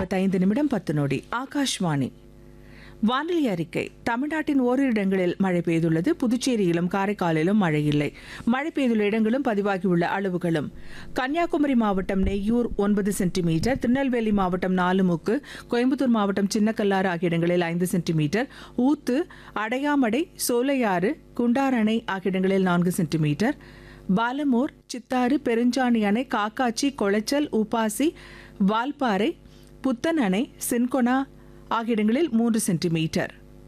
ஐம்பத்தைந்து நிமிடம் பத்து நொடி ஆகாஷ்வாணி வானிலை அறிக்கை தமிழ்நாட்டின் ஓரிரு இடங்களில் மழை பெய்துள்ளது புதுச்சேரியிலும் காரைக்காலிலும் மழை இல்லை மழை பெய்துள்ள இடங்களும் பதிவாகியுள்ள அளவுகளும் கன்னியாகுமரி மாவட்டம் நெய்யூர் ஒன்பது சென்டிமீட்டர் திருநெல்வேலி மாவட்டம் நாலுமுக்கு கோயம்புத்தூர் மாவட்டம் சின்னக்கல்லாறு ஆகிய இடங்களில் ஐந்து சென்டிமீட்டர் ஊத்து அடையாமடை சோலையாறு குண்டாரணை ஆகிய இடங்களில் நான்கு சென்டிமீட்டர் பாலமூர் சித்தாறு பெருஞ்சாணி அணை காக்காச்சி கொளைச்சல் உப்பாசி வால்பாறை புத்தன் அணை சின்கொனா ஆகிய இடங்களில் மூன்று சென்டிமீட்டர்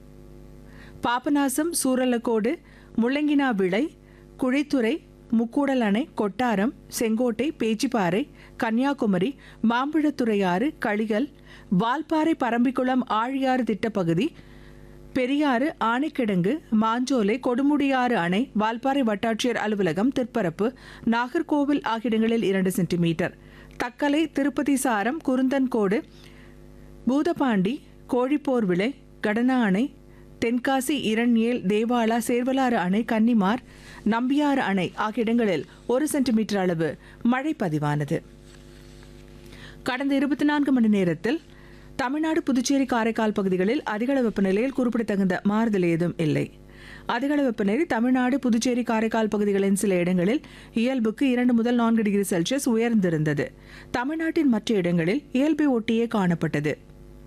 பாபநாசம் சூரலக்கோடு முள்ளங்கினா விளை குழித்துறை முக்கூடல் அணை கொட்டாரம் செங்கோட்டை பேச்சிப்பாறை கன்னியாகுமரி மாம்பழத்துறையாறு களிகள் வால்பாறை பரம்பிக்குளம் ஆழியாறு திட்டப்பகுதி பெரியாறு ஆணைக்கிடங்கு மாஞ்சோலை கொடுமுடியாறு அணை வால்பாறை வட்டாட்சியர் அலுவலகம் திற்பரப்பு நாகர்கோவில் ஆகிய இடங்களில் இரண்டு சென்டிமீட்டர் தக்கலை திருப்பதி சாரம் குருந்தன்கோடு பூதபாண்டி கோழிப்போர் விளை கடனா அணை தென்காசி இரண்யேல் தேவாலா சேர்வலாறு அணை கன்னிமார் நம்பியாறு அணை ஆகிய இடங்களில் ஒரு சென்டிமீட்டர் அளவு மழை பதிவானது கடந்த இருபத்தி நான்கு மணி நேரத்தில் தமிழ்நாடு புதுச்சேரி காரைக்கால் பகுதிகளில் அதிகள வெப்பநிலையில் குறிப்பிடத்தகுந்த மாறுதல் ஏதும் இல்லை அதிகள வெப்பநிலை தமிழ்நாடு புதுச்சேரி காரைக்கால் பகுதிகளின் சில இடங்களில் இயல்புக்கு இரண்டு முதல் நான்கு டிகிரி செல்சியஸ் உயர்ந்திருந்தது தமிழ்நாட்டின் மற்ற இடங்களில் இயல்பை ஒட்டியே காணப்பட்டது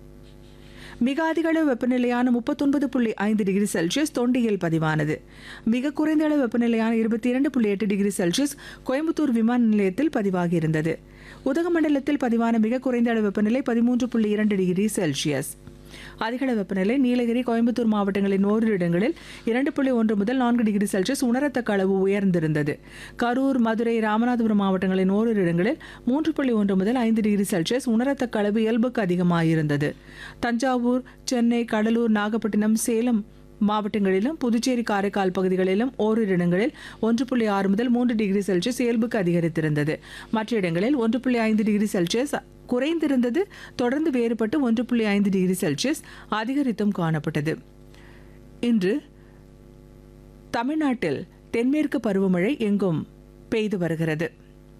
மிக அதிக அளவு வெப்பநிலையான முப்பத்தொன்பது புள்ளி ஐந்து டிகிரி செல்சியஸ் தொண்டியில் பதிவானது மிக குறைந்த அளவு வெப்பநிலையான இருபத்தி இரண்டு புள்ளி எட்டு டிகிரி செல்சியஸ் கோயம்புத்தூர் விமான நிலையத்தில் பதிவாகியிருந்தது உதகமண்டலத்தில் பதிவான மிக குறைந்த அளவு வெப்பநிலை பதிமூன்று புள்ளி இரண்டு டிகிரி செல்சியஸ் அதிகள வெப்பநிலை நீலகிரி கோயம்புத்தூர் மாவட்டங்களின் ஓரிரு இடங்களில் இரண்டு புள்ளி ஒன்று முதல் நான்கு டிகிரி செல்சியஸ் உணரத்தக்க அளவு உயர்ந்திருந்தது கரூர் மதுரை ராமநாதபுரம் மாவட்டங்களின் ஓரிரு இடங்களில் மூன்று புள்ளி ஒன்று முதல் ஐந்து டிகிரி செல்சியஸ் உணரத்தக்க அளவு இயல்புக்கு அதிகமாயிருந்தது தஞ்சாவூர் சென்னை கடலூர் நாகப்பட்டினம் சேலம் மாவட்டங்களிலும் புதுச்சேரி காரைக்கால் பகுதிகளிலும் ஓரிரு இடங்களில் ஒன்று புள்ளி ஆறு முதல் மூன்று டிகிரி செல்சியஸ் இயல்புக்கு அதிகரித்திருந்தது மற்ற இடங்களில் ஒன்று புள்ளி ஐந்து டிகிரி செல்சியஸ் குறைந்திருந்தது தொடர்ந்து வேறுபட்டு ஒன்று புள்ளி ஐந்து டிகிரி செல்சியஸ் அதிகரித்தும் காணப்பட்டது இன்று தமிழ்நாட்டில் தென்மேற்கு பருவமழை எங்கும் பெய்து வருகிறது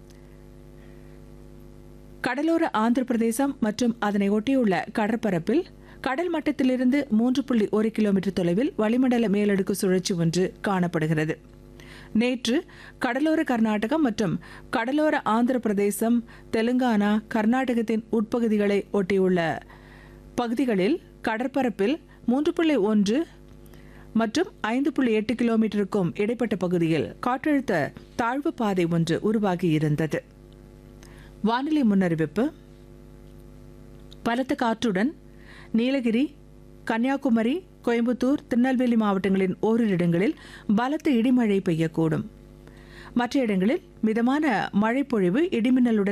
கடலோர ஆந்திர பிரதேசம் மற்றும் அதனை ஒட்டியுள்ள கடற்பரப்பில் கடல் மட்டத்திலிருந்து மூன்று புள்ளி ஒரு கிலோமீட்டர் தொலைவில் வளிமண்டல மேலடுக்கு சுழற்சி ஒன்று காணப்படுகிறது நேற்று கடலோர கர்நாடகம் மற்றும் கடலோர ஆந்திர பிரதேசம் தெலுங்கானா கர்நாடகத்தின் உட்பகுதிகளை ஒட்டியுள்ள பகுதிகளில் கடற்பரப்பில் மூன்று புள்ளி ஒன்று மற்றும் ஐந்து புள்ளி எட்டு கிலோமீட்டருக்கும் இடைப்பட்ட பகுதியில் காற்றழுத்த தாழ்வு பாதை ஒன்று உருவாகியிருந்தது வானிலை முன்னறிவிப்பு பலத்த காற்றுடன் நீலகிரி கன்னியாகுமரி கோயம்புத்தூர் திருநெல்வேலி மாவட்டங்களின் ஓரிரு இடங்களில் பலத்த இடிமழை பெய்யக்கூடும் மற்ற இடங்களில் மிதமான மழைப்பொழிவு இடிமின்னலுடன்